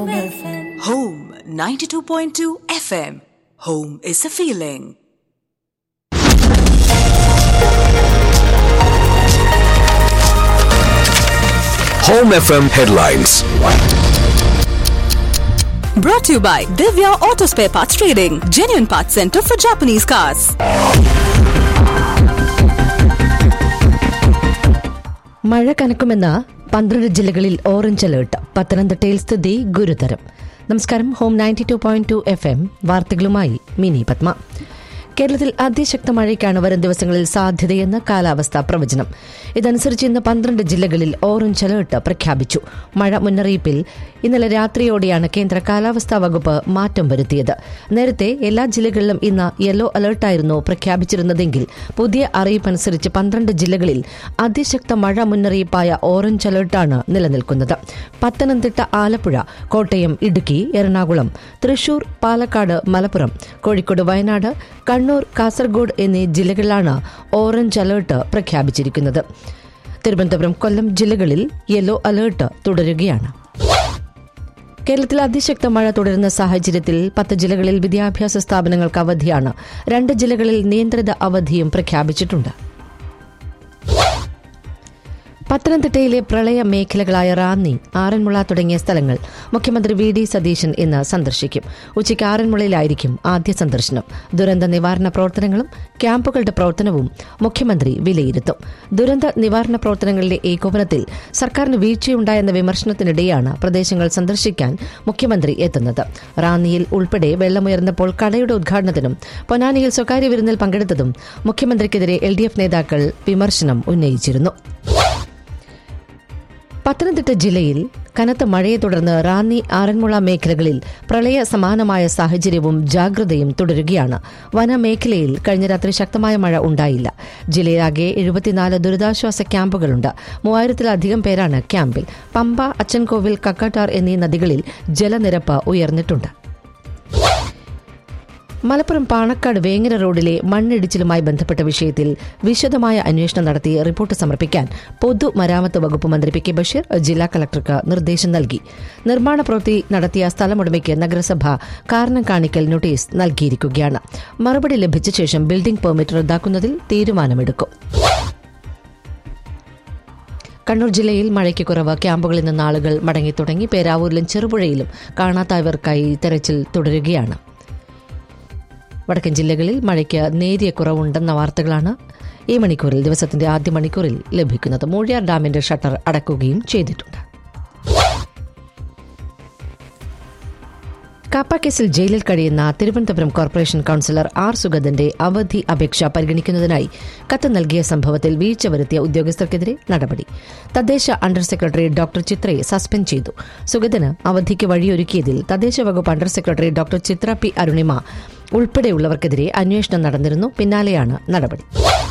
Home 92.2 FM. Home is a feeling. Home FM headlines. Brought to you by Divya Auto Spare Parts Trading, genuine parts center for Japanese cars. മഴ കനക്കുമെന്ന് പന്ത്രണ്ട് ജില്ലകളിൽ orange alert പത്തനംതിട്ടയിൽ സ്ഥിതി ഗുരുതരം നമസ്കാരം home ninety two point two F M വാർത്തകളുമായി മിനി പത്മ കേരളത്തിൽ അതിശക്ത മഴയ്ക്കാണ് വരും ദിവസങ്ങളിൽ സാധ്യതയെന്ന് കാലാവസ്ഥാ പ്രവചനം ഇതനുസരിച്ച് ഇന്ന് പന്ത്രണ്ട് ജില്ലകളിൽ ഓറഞ്ച് അലേർട്ട് പ്രഖ്യാപിച്ചു മഴ മുന്നറിയിപ്പിൽ ഇന്നലെ രാത്രിയോടെയാണ് കേന്ദ്ര കാലാവസ്ഥാ വകുപ്പ് മാറ്റം വരുത്തിയത് നേരത്തെ എല്ലാ ജില്ലകളിലും ഇന്ന് യെല്ലോ അലേർട്ടായിരുന്നു പ്രഖ്യാപിച്ചിരുന്നതെങ്കിൽ പുതിയ അറിയിപ്പനുസരിച്ച് പന്ത്രണ്ട് ജില്ലകളിൽ അതിശക്ത മഴ മുന്നറിയിപ്പായ ഓറഞ്ച് അലേർട്ടാണ് നിലനിൽക്കുന്നത് പത്തനംതിട്ട ആലപ്പുഴ കോട്ടയം ഇടുക്കി എറണാകുളം തൃശൂർ പാലക്കാട് മലപ്പുറം കോഴിക്കോട് വയനാട് കണ്ണൂർ കാസർഗോഡ് എന്നീ ജില്ലകളിലാണ് ഓറഞ്ച് അലേർട്ട് പ്രഖ്യാപിച്ചിരിക്കുന്നത് തിരുവനന്തപുരം കൊല്ലം ജില്ലകളിൽ യെല്ലോ അലേർട്ട് തുടരുകയാണ് കേരളത്തിൽ അതിശക്ത മഴ തുടരുന്ന സാഹചര്യത്തിൽ പത്ത് ജില്ലകളിൽ വിദ്യാഭ്യാസ സ്ഥാപനങ്ങൾക്ക് അവധിയാണ് രണ്ട് ജില്ലകളിൽ നിയന്ത്രിത അവധിയും പ്രഖ്യാപിച്ചിട്ടുണ്ട് പത്തനംതിട്ടയിലെ പ്രളയ മേഖലകളായ റാന്നി ആറന്മുള തുടങ്ങിയ സ്ഥലങ്ങൾ മുഖ്യമന്ത്രി വി ഡി സതീശൻ ഇന്ന് സന്ദർശിക്കും ഉച്ചയ്ക്ക് ആറന്മുളയിലായിരിക്കും ആദ്യ സന്ദർശനം ദുരന്ത നിവാരണ പ്രവർത്തനങ്ങളും ക്യാമ്പുകളുടെ പ്രവർത്തനവും മുഖ്യമന്ത്രി വിലയിരുത്തും ദുരന്ത നിവാരണ പ്രവർത്തനങ്ങളിലെ ഏകോപനത്തിൽ സർക്കാരിന് വീഴ്ചയുണ്ടായെന്ന വിമർശനത്തിനിടെയാണ് പ്രദേശങ്ങൾ സന്ദർശിക്കാൻ മുഖ്യമന്ത്രി എത്തുന്നത് റാന്നിയിൽ ഉൾപ്പെടെ വെള്ളമുയർന്നപ്പോൾ കടയുടെ ഉദ്ഘാടനത്തിനും പൊന്നാനിയിൽ സ്വകാര്യ വിരുന്നിൽ പങ്കെടുത്തതും മുഖ്യമന്ത്രിക്കെതിരെ എൽ ഡി എഫ് നേതാക്കൾ വിമർശനം ഉന്നയിച്ചിരുന്നു പത്തനംതിട്ട ജില്ലയിൽ കനത്ത മഴയെ തുടർന്ന് റാന്നി ആറന്മുള മേഖലകളിൽ പ്രളയ സമാനമായ സാഹചര്യവും ജാഗ്രതയും തുടരുകയാണ് വനമേഖലയിൽ കഴിഞ്ഞ രാത്രി ശക്തമായ മഴ ഉണ്ടായില്ല ജില്ലയിലാകെ എഴുപത്തിനാല് ദുരിതാശ്വാസ ക്യാമ്പുകളുണ്ട് മൂവായിരത്തിലധികം പേരാണ് ക്യാമ്പിൽ പമ്പ അച്ചൻകോവിൽ കക്കാട്ടാർ എന്നീ നദികളിൽ ജലനിരപ്പ് ഉയർന്നിട്ടുണ്ട് മലപ്പുറം പാണക്കാട് വേങ്ങര റോഡിലെ മണ്ണിടിച്ചിലുമായി ബന്ധപ്പെട്ട വിഷയത്തിൽ വിശദമായ അന്വേഷണം നടത്തി റിപ്പോർട്ട് സമർപ്പിക്കാൻ പൊതുമരാമത്ത് വകുപ്പ് മന്ത്രി പി കെ ബഷീർ ജില്ലാ കളക്ടർക്ക് നിർദ്ദേശം നൽകി നിർമ്മാണ പ്രവൃത്തി നടത്തിയ സ്ഥലമുടമയ്ക്ക് നഗരസഭ കാരണം കാണിക്കൽ നോട്ടീസ് നൽകിയിരിക്കുകയാണ് മറുപടി ലഭിച്ച ശേഷം ബിൽഡിംഗ് പെർമിറ്റ് റദ്ദാക്കുന്നതിൽ തീരുമാനമെടുക്കും കണ്ണൂർ ജില്ലയിൽ മഴയ്ക്ക് കുറവ് ക്യാമ്പുകളിൽ നിന്ന് ആളുകൾ മടങ്ങി തുടങ്ങി പേരാവൂരിലും ചെറുപുഴയിലും കാണാത്തായവർക്കായി തെരച്ചിൽ തുടരുകയാണ് വടക്കൻ ജില്ലകളിൽ മഴയ്ക്ക് നേരിയ കുറവുണ്ടെന്ന വാർത്തകളാണ് ഈ മണിക്കൂറിൽ ദിവസത്തിന്റെ ആദ്യ മണിക്കൂറിൽ ലഭിക്കുന്നത് മൂഴിയാർ ഡാമിന്റെ ഷട്ടർ അടക്കുകയും ചെയ്തിട്ടുണ്ട് കാപ്പ കേസിൽ ജയിലിൽ കഴിയുന്ന തിരുവനന്തപുരം കോർപ്പറേഷൻ കൌൺസിലർ ആർ സുഗതന്റെ അവധി അപേക്ഷ പരിഗണിക്കുന്നതിനായി കത്ത് നൽകിയ സംഭവത്തിൽ വീഴ്ച വരുത്തിയ ഉദ്യോഗസ്ഥർക്കെതിരെ നടപടി തദ്ദേശ അണ്ടർ സെക്രട്ടറി ഡോക്ടർ ചിത്രയെ സസ്പെൻഡ് ചെയ്തു സുഗതന് അവധിക്ക് വഴിയൊരുക്കിയതിൽ തദ്ദേശ വകുപ്പ് under secretary doctor Chitra P Arunima ഉൾപ്പെടെയുള്ളവർക്കെതിരെ അന്വേഷണം നടന്നിരുന്നു പിന്നാലെയാണ് നടപടി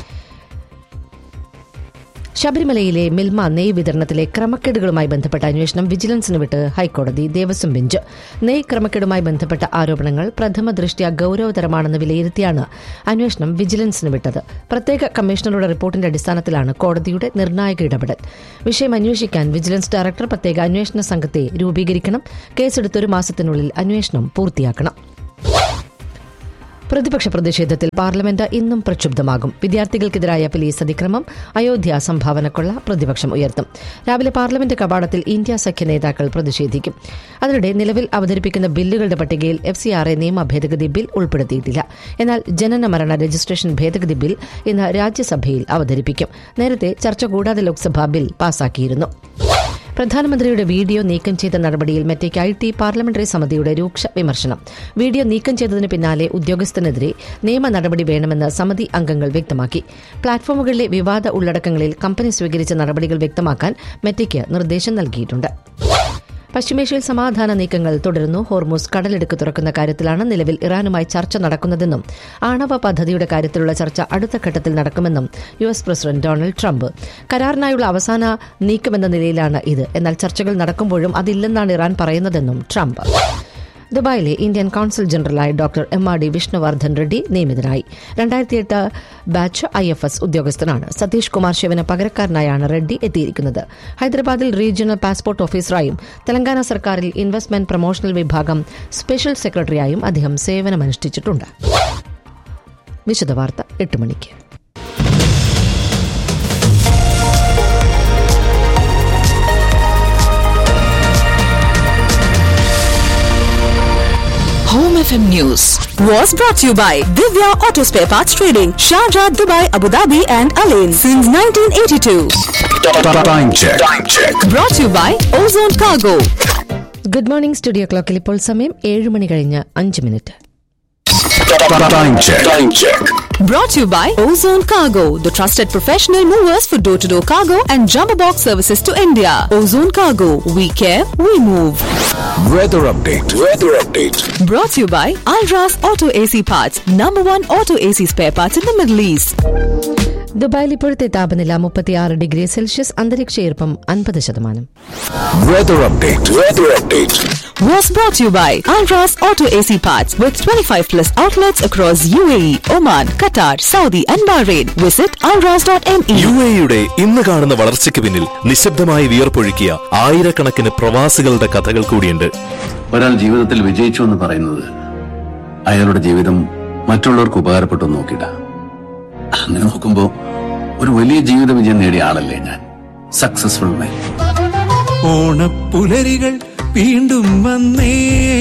ശബരിമലയിലെ മിൽമ നെയ് വിതരണത്തിലെ ക്രമക്കേടുകളുമായി ബന്ധപ്പെട്ട അന്വേഷണം വിജിലൻസിന് വിട്ട് ഹൈക്കോടതി ദേവസ്വം ബെഞ്ച് നെയ് ക്രമക്കേടുമായി ബന്ധപ്പെട്ട ആരോപണങ്ങൾ പ്രഥമ ദൃഷ്ട്യാ ഗൌരവതരമാണെന്ന് വിലയിരുത്തിയാണ് അന്വേഷണം വിജിലൻസിന് വിട്ടത് പ്രത്യേക കമ്മീഷണറുടെ റിപ്പോർട്ടിന്റെ അടിസ്ഥാനത്തിലാണ് കോടതിയുടെ നിർണായക ഇടപെടൽ വിഷയം അന്വേഷിക്കാൻ വിജിലൻസ് ഡയറക്ടർ പ്രത്യേക അന്വേഷണ സംഘത്തെ രൂപീകരിക്കണം കേസെടുത്ത് ഒരു മാസത്തിനുള്ളിൽ അന്വേഷണം പൂർത്തിയാക്കണം പ്രതിപക്ഷ പ്രതിഷേധത്തിൽ പാർലമെന്റ് ഇന്നും പ്രക്ഷുബ്ധമാകും വിദ്യാർത്ഥികൾക്കെതിരായ പോലീസ് അതിക്രമം അയോധ്യ സംഭാവനക്കൊള്ള പ്രതിപക്ഷം ഉയർത്തും രാവിലെ പാർലമെന്റ് കവാടത്തിൽ ഇന്ത്യ സഖ്യ നേതാക്കൾ പ്രതിഷേധിക്കും അതിനിടെ നിലവിൽ അവതരിപ്പിക്കുന്ന ബില്ലുകളുടെ പട്ടികയിൽ എഫ് സി ആർ എ നിയമ ഭേദഗതി ബിൽ ഉൾപ്പെടുത്തിയിട്ടില്ല എന്നാൽ ജനന മരണ രജിസ്ട്രേഷൻ ഭേദഗതി ബിൽ ഇന്ന് രാജ്യസഭയിൽ അവതരിപ്പിക്കും നേരത്തെ ചർച്ച കൂടാതെ ലോക്സഭ ബിൽ പാസാക്കിയിരുന്നു പ്രധാനമന്ത്രിയുടെ വീഡിയോ നീക്കം ചെയ്ത നടപടിയിൽ മെറ്റയ്ക്ക് ഐ ടി പാർലമെന്ററി സമിതിയുടെ രൂക്ഷ വിമർശനം വീഡിയോ നീക്കം ചെയ്തതിന് പിന്നാലെ ഉദ്യോഗസ്ഥനെതിരെ നിയമ നടപടി വേണമെന്ന് സമിതി അംഗങ്ങൾ വ്യക്തമാക്കി പ്ലാറ്റ്ഫോമുകളിലെ വിവാദ ഉള്ളടക്കങ്ങളിൽ കമ്പനി സ്വീകരിച്ച നടപടികൾ വ്യക്തമാക്കാൻ മെറ്റയ്ക്ക് നിർദ്ദേശം നൽകിയിട്ടുണ്ട് പശ്ചിമേഷ്യയിൽ സമാധാന നീക്കങ്ങൾ തുടരുന്നു ഹോർമൂസ് കടലെടുക്ക് തുറക്കുന്ന കാര്യത്തിലാണ് നിലവിൽ ഇറാനുമായി ചർച്ച നടക്കുന്നതെന്നും ആണവ പദ്ധതിയുടെ കാര്യത്തിലുള്ള ചർച്ച അടുത്ത ഘട്ടത്തിൽ നടക്കുമെന്നും U S president Donald Trump കരാറിനായുള്ള അവസാന നീക്കമെന്ന നിലയിലാണ് ഇത് എന്നാൽ ചർച്ചകൾ നടക്കുമ്പോഴും അതില്ലെന്നാണ് ഇറാൻ പറയുന്നതെന്നും ട്രംപ് ദുബായിലെ ഇന്ത്യൻ കോൺസുൽ ജനറലായി doctor M R D Vishnuvardhan Reddy നിയമിതനായി രണ്ടായിരത്തി എട്ട് ബാച്ച് ഐ എഫ് എസ് ഉദ്യോഗസ്ഥനാണ് സതീഷ് കുമാർ ശിവന് പകരക്കാരനായാണ് റെഡ്ഡി എത്തിയിരിക്കുന്നത് ഹൈദരാബാദിൽ റീജിയണൽ പാസ്പോർട്ട് ഓഫീസറായും തെലങ്കാന സർക്കാരിൽ ഇൻവെസ്റ്റ്മെന്റ് പ്രൊമോഷണൽ വിഭാഗം സ്പെഷ്യൽ സെക്രട്ടറിയായും അദ്ദേഹം സേവനമനുഷ്ഠിച്ചിട്ടുണ്ട് വിശദവാർത്ത എട്ട് മണിക്ക് Home FM News was brought to you by Divya Auto Spare Parts Trading, Sharjah, Dubai, Abu Dhabi, and Alain since 1982. Time check. Time check. Brought to you by Ozone Cargo. Good morning studio ക്ലോക്കിൽ ഇപ്പോൾ സമയം ഏഴ് മണി കഴിഞ്ഞ് അഞ്ച് മിനിറ്റ് Time check. Time check. Brought to you by Ozone Cargo, the trusted professional movers for door to door cargo and jumbo box services to India. Ozone Cargo, we care, we move. Weather update. Weather update. Brought to you by Alras Auto AC Parts, number one auto AC spare parts in the Middle East. ദുബായിൽ ഇപ്പോഴത്തെ താപനില മുപ്പത്തിയാറ് degree Celsius അന്തരീക്ഷ ഈർപ്പം അൻപത് ശതമാനം Weather update. Weather update. Was brought to you by Alras Auto AC Parts with 25 plus outlets across UAE, Oman, Qatar, Saudi, and Bahrain. Visit alras.me. U എയുടെ ഇന്ന് കാണുന്ന വളർച്ചയ്ക്ക് പിന്നിൽ നിശബ്ദമായി വിയർപ്പൊഴുക്കിയ ആയിരക്കണക്കിന് പ്രവാസികളുടെ കഥകൾ കൂടിയുണ്ട് ഒരാൾ ജീവിതത്തിൽ വിജയിച്ചു എന്ന് പറയുന്നത് അയാളുടെ ജീവിതം മറ്റുള്ളവർക്ക് ഉപകാരപ്പെട്ടു എന്ന് നോക്കിയിട്ട അങ്ങനെ നോക്കുമ്പോ ഒരു വലിയ ജീവിത വിജയം നേടിയ ആളല്ലേ ഞാൻ സക്സസ്ഫുൾ മാൻ ഓണപ്പുലരികൾ വീണ്ടും വന്നേ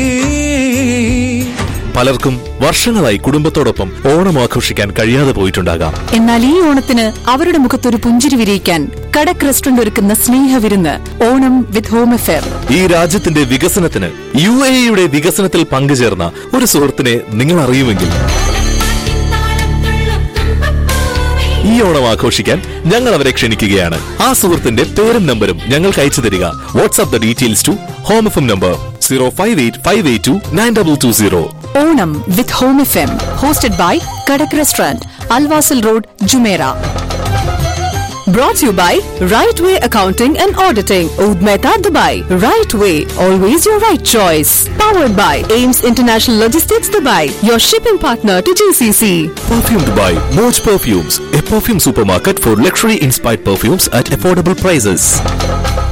പലർക്കും വർഷങ്ങളായി കുടുംബത്തോടൊപ്പം ഓണം ആഘോഷിക്കാൻ കഴിയാതെ പോയിട്ടുണ്ടാകാം എന്നാൽ ഈ ഓണത്തിന് അവരുടെ മുഖത്തൊരു പുഞ്ചിരി വിരിയിക്കാൻ കടക് റെസ്റ്റോറന്റ് ഒരുക്കുന്ന സ്നേഹവിരുന്ന് ഓണം വിത്ത് ഹോം എഫെയർ ഈ രാജ്യത്തിന്റെ വികസനത്തിന് യു എയുടെ വികസനത്തിൽ പങ്കുചേർന്ന ഒരു സുഹൃത്തിനെ നിങ്ങൾ അറിയുമെങ്കിൽ ഈ ഓണം ആഘോഷിക്കാൻ ഞങ്ങൾ അവരെ ക്ഷണിക്കുകയാണ് ആ സുഹൃത്തിന്റെ പേരും നമ്പരും ഞങ്ങൾക്ക് അയച്ചു തരിക WhatsApp the details to home F number zero five eight five eight two nine double two zero Onam with home F M hosted by Kadak restaurant Al Wasal road Jumeirah Brought to you by Right Way Accounting and Auditing, Oud Mehta, Dubai. Right Way, always your right choice. Powered by Ames International Logistics, Dubai, your shipping partner to GCC. Perfumed by Moj Perfumes, a perfume supermarket for luxury inspired perfumes at affordable prices.